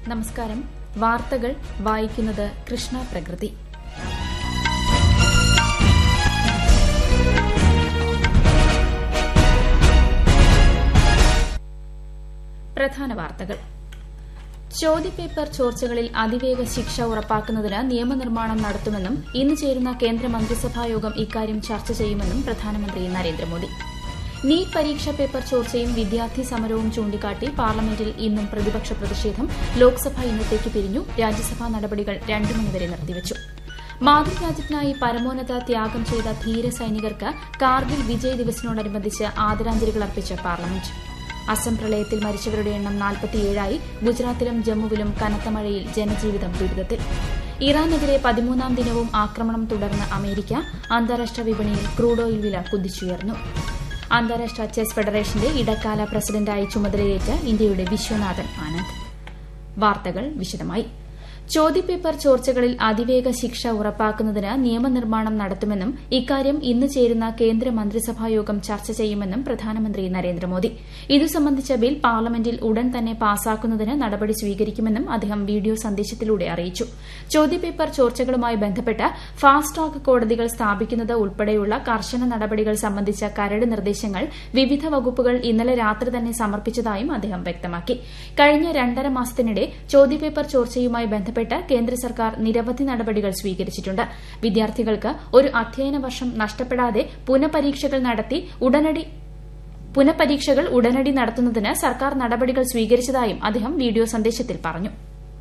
നമസ്കാരം വാർത്തകൾ വായിക്കുന്നത് കൃഷ്ണ പ്രകൃതി പ്രധാന വാർത്തകൾ ചോദ്യപേപ്പർ ചോർച്ചകളിൽ അതിവേഗ ശിക്ഷ ഉറപ്പാക്കുന്നതിന് നിയമനിർമ്മാണം നടത്തുമെന്നും ഇന്ന് ചേരുന്ന കേന്ദ്ര മന്ത്രിസഭായോഗം ഇക്കാര്യം ചർച്ച ചെയ്യുമെന്നും പ്രധാനമന്ത്രി നരേന്ദ്രമോദി നീറ്റ് പരീക്ഷാ പേപ്പർ ചോർച്ചയും വിദ്യാർത്ഥി സമരവും ചൂണ്ടിക്കാട്ടി പാർലമെന്റിൽ ഇന്നും പ്രതിപക്ഷ പ്രതിഷേധം ലോക്സഭ ഇന്നത്തേക്ക് പിരിഞ്ഞു രാജ്യസഭാ നടപടികൾ രണ്ടു മണിവരെ നിർത്തിവച്ചു മാതൃരാജ്യത്തിനായി പരമോന്നത ത്യാഗം ചെയ്ത ധീര സൈനികർക്ക് കാർഗിൽ വിജയ് ദിവസിനോടനുബന്ധിച്ച് ആദരാഞ്ജലികൾ അർപ്പിച്ച് പാർലമെന്റ് അസം പ്രളയത്തിൽ മരിച്ചവരുടെ എണ്ണം നാൽപ്പത്തിയേഴായി ഗുജറാത്തിലും ജമ്മുവിലും കനത്ത മഴയിൽ ജനജീവിതം ദുരിതത്തിൽ ഇറാനെതിരെ പതിമൂന്നാം ദിനവും ആക്രമണം തുടർന്ന് അമേരിക്ക അന്താരാഷ്ട്ര വിപണിയിൽ ക്രൂഡ് ഓയിൽ വില കുതിച്ചുയർന്നു അന്താരാഷ്ട്ര ചെസ് ഫെഡറേഷന്റെ ഇടക്കാല പ്രസിഡന്റായി ചുമതലയേറ്റ ഇന്ത്യയുടെ വിശ്വനാഥൻ ആനന്ദ് വാർത്തകൾ വിശദമായി ചോദ്യപേപ്പർ ചോർച്ചകളിൽ അതിവേഗ ശിക്ഷ ഉറപ്പാക്കുന്നതിന് നിയമനിർമ്മാണം നടത്തുമെന്നും ഇക്കാര്യം ഇന്ന് ചേരുന്ന കേന്ദ്ര മന്ത്രിസഭായോഗം ചർച്ച ചെയ്യുമെന്നും പ്രധാനമന്ത്രി നരേന്ദ്രമോദി ഇതു സംബന്ധിച്ച ബിൽ പാർലമെന്റിൽ ഉടൻ തന്നെ പാസാക്കുന്നതിന് നടപടി സ്വീകരിക്കുമെന്നും അദ്ദേഹം വീഡിയോ സന്ദേശത്തിലൂടെ അറിയിച്ചു ചോദ്യപേപ്പർ ചോർച്ചകളുമായി ബന്ധപ്പെട്ട് ഫാസ്റ്റ് ട്രാക്ക് കോടതികൾ സ്ഥാപിക്കുന്നത് ഉൾപ്പെടെയുള്ള കർശന നടപടികൾ സംബന്ധിച്ച കരട് നിർദ്ദേശങ്ങൾ വിവിധ വകുപ്പുകൾ ഇന്നലെ രാത്രി തന്നെ സമർപ്പിച്ചതായും അദ്ദേഹം വ്യക്തമാക്കി കഴിഞ്ഞ രണ്ടര മാസത്തിനിടെ ചോദ്യപേപ്പർ ചോർച്ചയുമായി ബന്ധപ്പെട്ട് കേന്ദ്ര സർക്കാർ നിരവധി നടപടികൾ സ്വീകരിച്ചിട്ടുണ്ട് വിദ്യാർത്ഥികൾക്ക് ഒരു അധ്യയന വർഷം നഷ്ടപ്പെടാതെ പുനഃപരീക്ഷകൾ നടത്തി ഉടനടി പുനഃപരീക്ഷകൾ ഉടനടി നടത്തുന്നതിന് സർക്കാർ നടപടികൾ സ്വീകരിച്ചതായും അദ്ദേഹം വീഡിയോ സന്ദേശത്തിൽ പറഞ്ഞു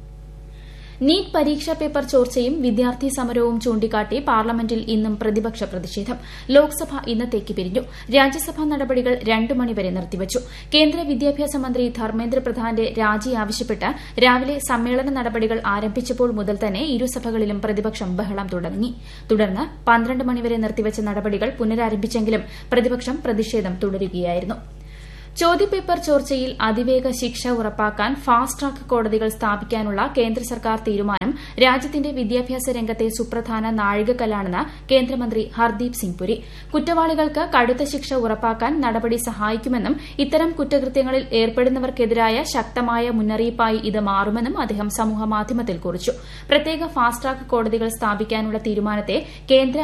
നീറ്റ് പരീക്ഷാ പേപ്പർ ചോർച്ചയും വിദ്യാർത്ഥി സമരവും ചൂണ്ടിക്കാട്ടി പാർലമെന്റിൽ ഇന്നും പ്രതിപക്ഷ പ്രതിഷേധം ലോക്സഭ ഇന്നത്തേക്ക് പിരിഞ്ഞു രാജ്യസഭാ നടപടികൾ രണ്ടു മണിവരെ നിർത്തിവച്ചു കേന്ദ്ര വിദ്യാഭ്യാസ മന്ത്രി ധർമ്മേന്ദ്ര പ്രധാന്റെ രാജി ആവശ്യപ്പെട്ട് രാവിലെ സമ്മേളന നടപടികൾ ആരംഭിച്ചപ്പോൾ മുതൽ തന്നെ ഇരുസഭകളിലും പ്രതിപക്ഷം ബഹളം തുടങ്ങി തുടർന്ന് പന്ത്രണ്ട് മണിവരെ നിർത്തിവച്ച നടപടികൾ പുനരാരംഭിച്ചെങ്കിലും പ്രതിപക്ഷം പ്രതിഷേധം തുടരുകയായിരുന്നു ചോദ്യപേപ്പർ ചോർച്ചയിൽ അതിവേഗ ശിക്ഷ ഉറപ്പാക്കാൻ ഫാസ്റ്റ് ട്രാക്ക് കോടതികൾ സ്ഥാപിക്കാനുള്ള കേന്ദ്ര സർക്കാർ തീരുമാനം രാജ്യത്തിന്റെ വിദ്യാഭ്യാസ രംഗത്തെ സുപ്രധാന നാഴികക്കല്ലാണെന്ന് കേന്ദ്രമന്ത്രി ഹർദീപ് സിംഗ് പുരി കുറ്റവാളികൾക്ക് കടുത്ത ശിക്ഷ ഉറപ്പാക്കാൻ നടപടി സഹായിക്കുമെന്നും ഇത്തരം കുറ്റകൃത്യങ്ങളിൽ ഏർപ്പെടുന്നവർക്കെതിരായ ശക്തമായ മുന്നറിയിപ്പായി ഇത് മാറുമെന്നും അദ്ദേഹം സമൂഹമാധ്യമത്തിൽ കുറിച്ചു പ്രത്യേക ഫാസ്റ്റ് ട്രാക്ക് കോടതികൾ സ്ഥാപിക്കാനുള്ള തീരുമാനത്തെ കേന്ദ്ര